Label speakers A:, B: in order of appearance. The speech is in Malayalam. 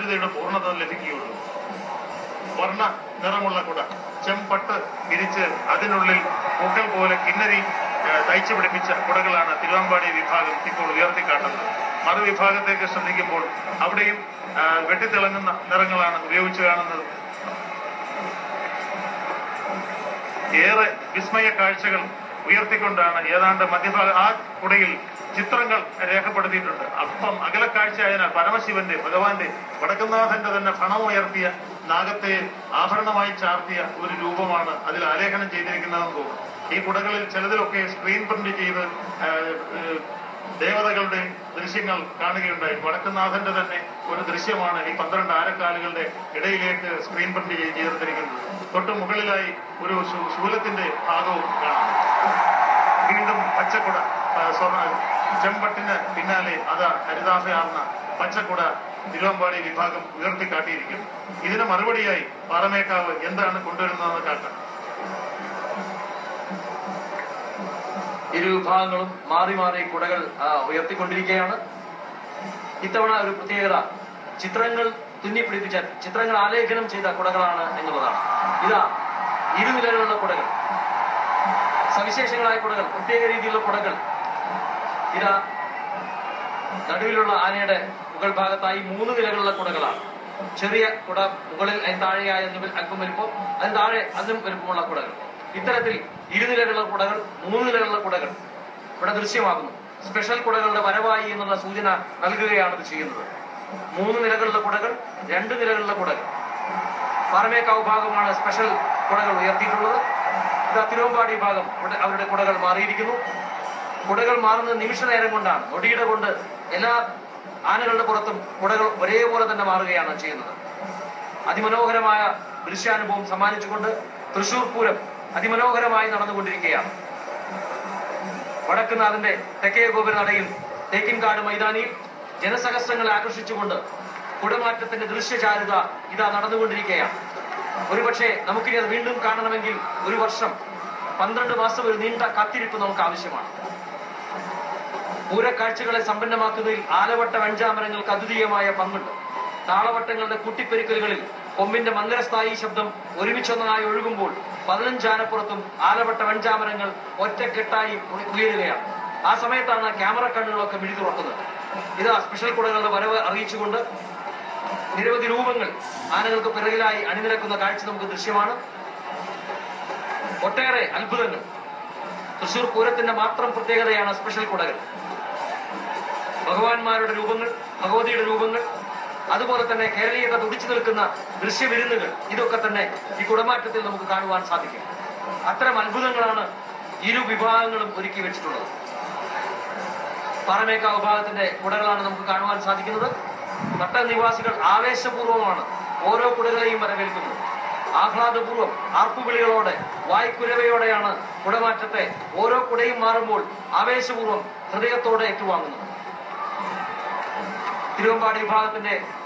A: സാധ്യതയുടെ പൂർണ്ണത ലഭിക്കുകയുള്ളൂ വർണ്ണ നിറമുള്ള കുട ചെമ്പട്ട് വിരിച്ച് അതിനുള്ളിൽ പൂക്കൾ പോലെ കിന്നരി ഏഹ്, തയ്ച്ചു പിടിപ്പിച്ച കുടകളാണ് തിരുവമ്പാടി വിഭാഗം ഇപ്പോൾ ഉയർത്തിക്കാട്ടുന്നത് മറുവിഭാഗത്തേക്ക് ശ്രദ്ധിക്കുമ്പോൾ അവിടെയും ആ, വെട്ടിത്തിളങ്ങുന്ന നിറങ്ങളാണ് ഉപയോഗിച്ചു കാണുന്നത് ഏറെ വിസ്മയ കാഴ്ചകൾ ഉയർത്തിക്കൊണ്ടാണ് ഏതാണ്ട് മധ്യഭാഗ ആ കുടയിൽ ചിത്രങ്ങൾ രേഖപ്പെടുത്തിയിട്ടുണ്ട് അല്പം അകലക്കാഴ്ചയായതിനാൽ പരമശിവന്റെ ഭഗവാന്റെ വടക്കുന്നാഥന്റെ തന്നെ പണമുയർത്തിയ നാഗത്തെ ആഭരണമായി ചാർത്തിയ ഒരു രൂപമാണ് അതിൽ ആലേഖനം ചെയ്തിരിക്കുന്നതെന്ന് തോന്നുന്നു ഈ കുടകളിൽ ചിലതിലൊക്കെ സ്ക്രീൻ പ്രിന്റ് ചെയ്ത് ആ, ഏ, ദേവതകളുടെ ദൃശ്യങ്ങൾ കാണുകയുണ്ടായി വടക്കുന്നാഥന്റെ തന്നെ ഒരു ദൃശ്യമാണ് ഈ പന്ത്രണ്ട് ആരക്കാലുകളുടെ ഇടയിലേക്ക് സ്ക്രീൻ പ്രിന്റ് ചെയ്ത് ചേർത്തിരിക്കുന്നത് തൊട്ട് മുകളിലായി ഒരു ശൂ- ശൂലത്തിന്റെ ഭാഗവും കാണാം വീണ്ടും പച്ചക്കുട ആ, സ്വർണ്ണ ചെമ്പട്ടിന് പിന്നാലെ അതാ ഹരിതാഭയാർന്ന പച്ചക്കുട തിരുവമ്പാടി വിഭാഗം ഉയർത്തിക്കാട്ടിയിരിക്കുന്നു ഇതിന് മറുപടിയായി പാറമേക്കാവ് എന്താണ് കൊണ്ടുവരുന്നതെന്ന് കാട്ടാം
B: ഇരു വിഭാഗങ്ങളും മാറി മാറി കുടകൾ ആ, ഉയർത്തിക്കൊണ്ടിരിക്കുകയാണ് ഇത്തവണ ഒരു പ്രത്യേകത ചിത്രങ്ങൾ തുന്നിപ്പിടിപ്പിച്ച ചിത്രങ്ങൾ ആലേഖനം ചെയ്ത കുടകളാണ് എന്നുള്ളതാണ് ഇതാ ഇരുനിലകളുള്ള കുടകൾ സവിശേഷങ്ങളായ കുടകൾ പ്രത്യേക രീതിയിലുള്ള കുടകൾ ഇതാ നടുവിലുള്ള ആനയുടെ മുകൾ ഭാഗത്തായി മൂന്ന് നിലകളുള്ള കുടകളാണ് ചെറിയ കുട മുകളിൽ അതിന് താഴെയായ ഒന്നുകിൽ അല്പം വലിപ്പം അതിന് താഴെ അതിനും വലുപ്പമുള്ള കുടകൾ ഇത്തരത്തിൽ ഇരുനിലകളുള്ള കുടകൾ മൂന്ന് നിലകളുള്ള കുടകൾ ഇവിടെ ദൃശ്യമാകുന്നു സ്പെഷ്യൽ കുടകളുടെ വരവായി എന്നുള്ള സൂചന നൽകുകയാണ് ഇത് ചെയ്യുന്നത് മൂന്ന് നിലകളുള്ള കുടകൾ രണ്ട് നിലകളുള്ള കുടകൾ പാറമേക്കാവ് ഭാഗമാണ് സ്പെഷ്യൽ കുടകൾ ഉയർത്തിയിട്ടുള്ളത് ഇത് തിരുവമ്പാടി ഭാഗം ഇവിടെ അവരുടെ കുടകൾ മാറിയിരിക്കുന്നു കുടകൾ മാറുന്നത് നിമിഷ നേരം കൊണ്ടാണ് നൊടിയിട കൊണ്ട് എല്ലാ ആനകളുടെ പുറത്തും കുടകൾ ഒരേപോലെ തന്നെ മാറുകയാണ് ചെയ്യുന്നത് അതിമനോഹരമായ ദൃശ്യാനുഭവം സമ്മാനിച്ചുകൊണ്ട് തൃശൂർ പൂരം അതിമനോഹരമായി നടന്നുകൊണ്ടിരിക്കുകയാണ് വടക്കുന്നാഥന്റെ തെക്കേ ഗോപുര നടയിൽ തേക്കിൻകാട് മൈതാനിയിൽ ജനസഹസ്രങ്ങളെ ആകർഷിച്ചുകൊണ്ട് കുടമാറ്റത്തിന്റെ ദൃശ്യചാരുത ഇതാ നടന്നുകൊണ്ടിരിക്കുകയാണ് ഒരുപക്ഷെ നമുക്കിനി അത് വീണ്ടും കാണണമെങ്കിൽ ഒരു വർഷം പന്ത്രണ്ട് മാസം ഒരു നീണ്ട കാത്തിരിപ്പ് നമുക്ക് ആവശ്യമാണ് പൂരക്കാഴ്ചകളെ സമ്പന്നമാക്കുന്നതിൽ ആലവട്ട വെഞ്ചാമരങ്ങൾക്ക് അദ്വിതീയമായ പങ്കുണ്ട് താളവട്ടങ്ങളുടെ കൂട്ടിപ്പെരുക്കലുകളിൽ കൊമ്പിന്റെ മന്ദരസ്ഥായി ശബ്ദം ഒരുമിച്ചൊന്നായി ഒഴുകുമ്പോൾ പതിനഞ്ചാനപ്പുറത്തും ആലവട്ട വെഞ്ചാമരങ്ങൾ ഒറ്റക്കെട്ടായി ഉ- ഉയരുകയാണ് ആ സമയത്താണ് ക്യാമറ കണ്ണുകളൊക്കെ മിഴി തുറക്കുന്നത് ഇതാ സ്പെഷ്യൽ കുടകളുടെ വരവ് അറിയിച്ചുകൊണ്ട് നിരവധി രൂപങ്ങൾ ആനകൾക്ക് പിറകിലായി അണിനിരക്കുന്ന കാഴ്ച നമുക്ക് ദൃശ്യമാണ് ഒട്ടേറെ അത്ഭുതങ്ങൾ തൃശൂർ പൂരത്തിന്റെ മാത്രം പ്രത്യേകതയാണ് സ്പെഷ്യൽ കുടകൾ ഭഗവാന്മാരുടെ രൂപങ്ങൾ ഭഗവതിയുടെ രൂപങ്ങൾ അതുപോലെ തന്നെ കേരളീയത തുടിച്ചു നിൽക്കുന്ന ദൃശ്യവിരുന്നുകൾ ഇതൊക്കെ തന്നെ ഈ കുടമാറ്റത്തിൽ നമുക്ക് കാണുവാൻ സാധിക്കും അത്തരം അത്ഭുതങ്ങളാണ് ഇരു വിഭാഗങ്ങളും ഒരുക്കി വെച്ചിട്ടുള്ളത് പാറമേക്കാവ് വിഭാഗത്തിന്റെ കുടകളാണ് നമുക്ക് കാണുവാൻ സാധിക്കുന്നത് പട്ട നിവാസികൾ ആവേശപൂർവ്വമാണ് ഓരോ കുടകളെയും വരവേൽക്കുന്നത് ആഹ്ലാദപൂർവ്വം ആർപ്പുവിളികളോടെ വായ്ക്കുരവയോടെയാണ് കുടമാറ്റത്തെ ഓരോ കുടയും മാറുമ്പോൾ ആവേശപൂർവ്വം ഹൃദയത്തോടെ ഏറ്റുവാങ്ങുന്നത് തിരുവമ്പാടി വിഭാഗത്തിന്റെ